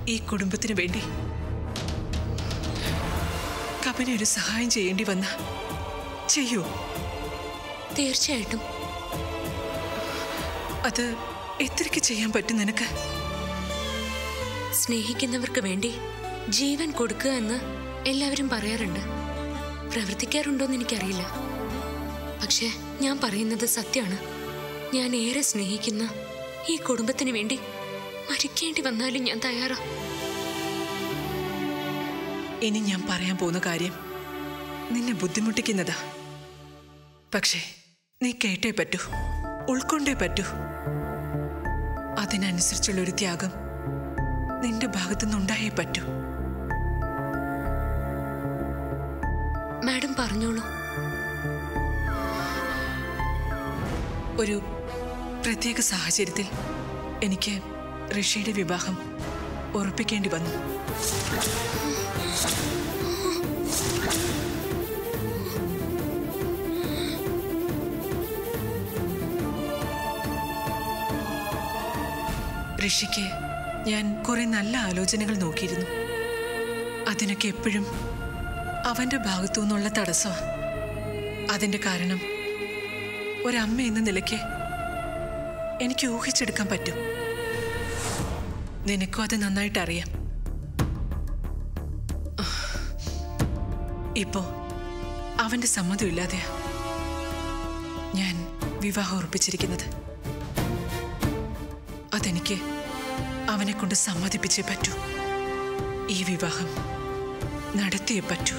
ഈ കുടുംബത്തിന് വേണ്ടി കപനെ ഒരു സഹായം ചെയ്യേണ്ടി വന്ന ചെയ്യൂ തീർച്ചയായിട്ടും അത് എത്രയ്ക്ക് ചെയ്യാൻ പറ്റും നിനക്ക് സ്നേഹിക്കുന്നവർക്ക് വേണ്ടി ജീവൻ കൊടുക്കുക എന്ന് എല്ലാവരും പറയാറുണ്ട് പ്രവർത്തിക്കാറുണ്ടോന്ന് എനിക്കറിയില്ല പക്ഷേ ഞാൻ പറയുന്നത് സത്യമാണ് ഞാൻ ഏറെ സ്നേഹിക്കുന്ന ഈ കുടുംബത്തിന് വേണ്ടി മരിക്കേണ്ടി വന്നാലും ഞാൻ തയ്യാറാ ഇനി ഞാൻ പറയാൻ പോകുന്ന കാര്യം നിന്നെ ബുദ്ധിമുട്ടിക്കുന്നതാ പക്ഷേ നീ കേട്ടേ പറ്റൂ ഉൾക്കൊണ്ടേ പറ്റൂ അതിനനുസരിച്ചുള്ള ഒരു ത്യാഗം നിന്റെ ഭാഗത്തുനിന്നുണ്ടായേ പറ്റൂ മാഡം പറഞ്ഞോളൂ ഒരു പ്രത്യേക സാഹചര്യത്തിൽ എനിക്ക് ഋഷിയുടെ വിവാഹം ഉറപ്പിക്കേണ്ടി വന്നു ഋഷിക്ക് ഞാൻ കുറെ നല്ല ആലോചനകൾ നോക്കിയിരുന്നു അതിനൊക്കെ എപ്പോഴും അവന്റെ ഭാഗത്തു നിന്നുള്ള തടസ്സമാണ് അതിന്റെ കാരണം ഒരമ്മ എന്ന നിലയ്ക്ക് എനിക്ക് ഊഹിച്ചെടുക്കാൻ പറ്റും നിനക്കും അത് നന്നായിട്ട് അറിയാം ഇപ്പോ അവന്റെ സമ്മതമില്ലാതെയാ ഞാൻ വിവാഹം ഉറപ്പിച്ചിരിക്കുന്നത് അതെനിക്ക് അവനെ കൊണ്ട് സമ്മതിപ്പിച്ചേ പറ്റൂ ഈ വിവാഹം നടത്തിയേ പറ്റൂ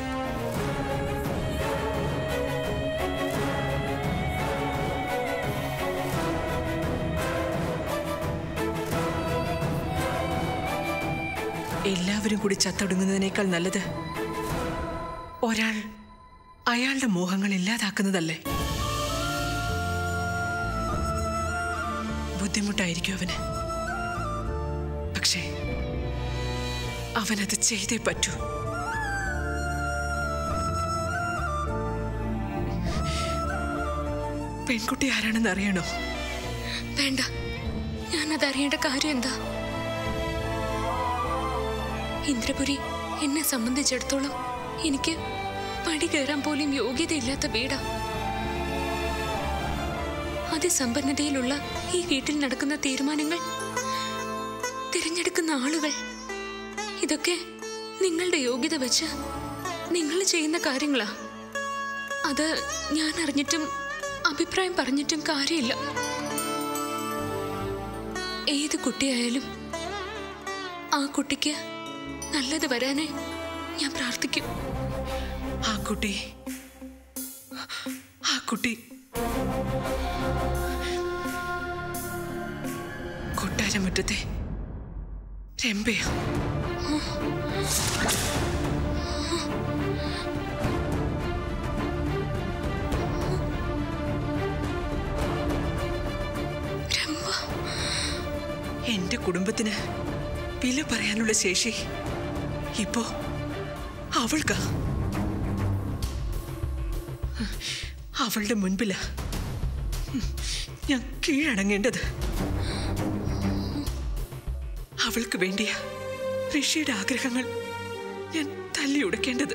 എല്ലാവരും കൂടി ചത്തൊടുങ്ങുന്നതിനേക്കാൾ നല്ലത് ഒരാൾ അയാളുടെ മോഹങ്ങൾ ഇല്ലാതാക്കുന്നതല്ലേ ബുദ്ധിമുട്ടായിരിക്കും അവന് പക്ഷേ അവനത് ചെയ്തേ പറ്റൂ പെൺകുട്ടി ആരാണെന്ന് അറിയണോ വേണ്ട ഞാനത് അറിയേണ്ട കാര്യം എന്താ ഇന്ദ്രപുരി എന്നെ സംബന്ധിച്ചിടത്തോളം എനിക്ക് പടി കയറാൻ പോലും യോഗ്യതയില്ലാത്ത വീടാ അതിസമ്പന്നതയിലുള്ള ഈ വീട്ടിൽ നടക്കുന്ന തീരുമാനങ്ങൾ തിരഞ്ഞെടുക്കുന്ന ആളുകൾ ഇതൊക്കെ നിങ്ങളുടെ യോഗ്യത വെച്ച് നിങ്ങൾ ചെയ്യുന്ന കാര്യങ്ങളാ അത് ഞാൻ അറിഞ്ഞിട്ടും അഭിപ്രായം പറഞ്ഞിട്ടും കാര്യമില്ല ഏത് കുട്ടിയായാലും ആ കുട്ടിക്ക് നല്ലത് വരാനേ ഞാൻ പ്രാർത്ഥിക്കും ആ കുട്ടി ആ കുട്ടി കൊട്ടാരമുറ്റത്തെ രംഭയാ രംഭ എന്റെ കുടുംബത്തിന് വില പറയാനുള്ള ശേഷി ഇപ്പോ അവൾക്കാ അവളുടെ മുൻപിലാ ഞാൻ കീഴടങ്ങേണ്ടത് അവൾക്ക് വേണ്ടിയ ഋഷിയുടെ ആഗ്രഹങ്ങൾ ഞാൻ തല്ലി ഉടക്കേണ്ടത്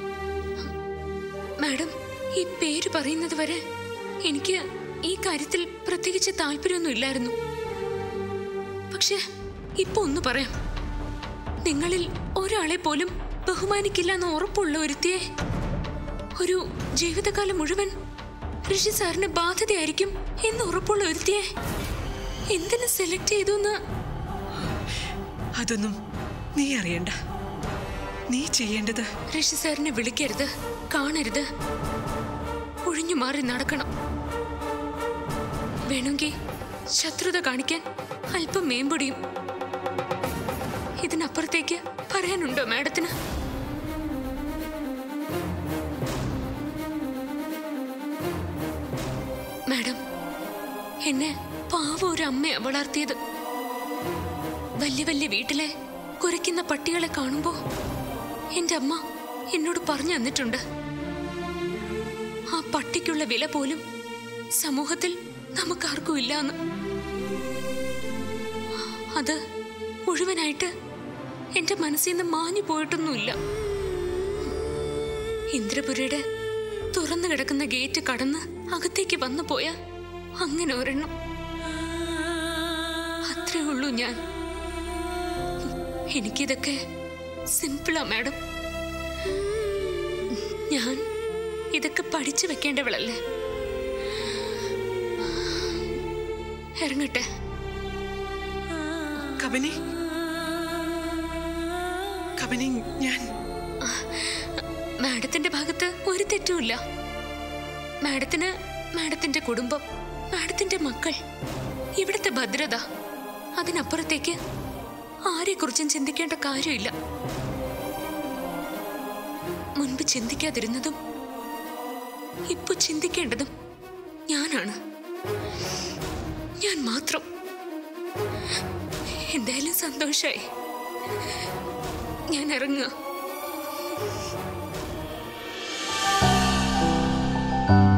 മാഡം ഈ പേര് പറയുന്നത് വരെ എനിക്ക് ഈ കാര്യത്തിൽ പ്രത്യേകിച്ച് താല്പര്യമൊന്നും ഇല്ലായിരുന്നു പക്ഷെ ഇപ്പൊ ഒന്ന് പറയാം നിങ്ങളിൽ ഒരാളെ പോലും ബഹുമാനിക്കില്ല എന്ന് ഉറപ്പുള്ള ഒരുത്തിയെ ഒരു ജീവിതകാലം മുഴുവൻ ഋഷി സാറിന് ബാധ്യതയായിരിക്കും എന്ന് ഉറപ്പുള്ള ഒരുത്തിയെ എന്തിനു സെലക്ട് ചെയ്തു എന്ന് അതൊന്നും നീ അറിയണ്ട നീ ചെയ്യേണ്ടത് ഋഷി സാറിനെ വിളിക്കരുത് കാണരുത് ഒഴിഞ്ഞു മാറി നടക്കണം വേണമെങ്കിൽ ശത്രുത കാണിക്കാൻ അല്പം മേമ്പൊടിയും ഇതിനപ്പുറത്തേക്ക് പറയാനുണ്ടോ മാഡത്തിന് മാഡം എന്നെ പാവ ഒരു അമ്മയാ വളർത്തിയത് വലിയ വലിയ വീട്ടിലെ കുരയ്ക്കുന്ന പട്ടികളെ കാണുമ്പോ എന്റെ അമ്മ എന്നോട് പറഞ്ഞു തന്നിട്ടുണ്ട് ആ പട്ടിക്കുള്ള വില പോലും സമൂഹത്തിൽ നമുക്കാർക്കും ഇല്ലാന്ന് അത് മുഴുവനായിട്ട് എന്റെ മനസ്സിൽ നിന്ന് മാഞ്ഞു പോയിട്ടൊന്നുമില്ല ഇന്ദ്രപുരിയുടെ തുറന്നു കിടക്കുന്ന ഗേറ്റ് കടന്ന് അകത്തേക്ക് വന്നു പോയ അങ്ങനെ ഒരെണ്ണം അത്രേ ഉള്ളൂ ഞാൻ എനിക്കിതൊക്കെ സിമ്പിളാ മാഡം ഞാൻ ഇതൊക്കെ പഠിച്ചു വെക്കേണ്ടവളല്ലേ ഇറങ്ങട്ടെ കബനി കബനി ഞാൻ മാഡത്തിന്റെ ഭാഗത്ത് ഒരു തെറ്റുമില്ല മാഡത്തിന് മാഡത്തിന്റെ കുടുംബം മാഡത്തിന്റെ മക്കൾ ഇവിടുത്തെ ഭദ്രത അതിനപ്പുറത്തേക്ക് ആരെക്കുറിച്ചും ചിന്തിക്കേണ്ട കാര്യമില്ല മുൻപ് ചിന്തിക്കാതിരുന്നതും ഇപ്പൊ ചിന്തിക്കേണ്ടതും ഞാനാണ് ഞാൻ മാത്രം എന്തായാലും സന്തോഷായി ഞാൻ ഇറങ്ങുക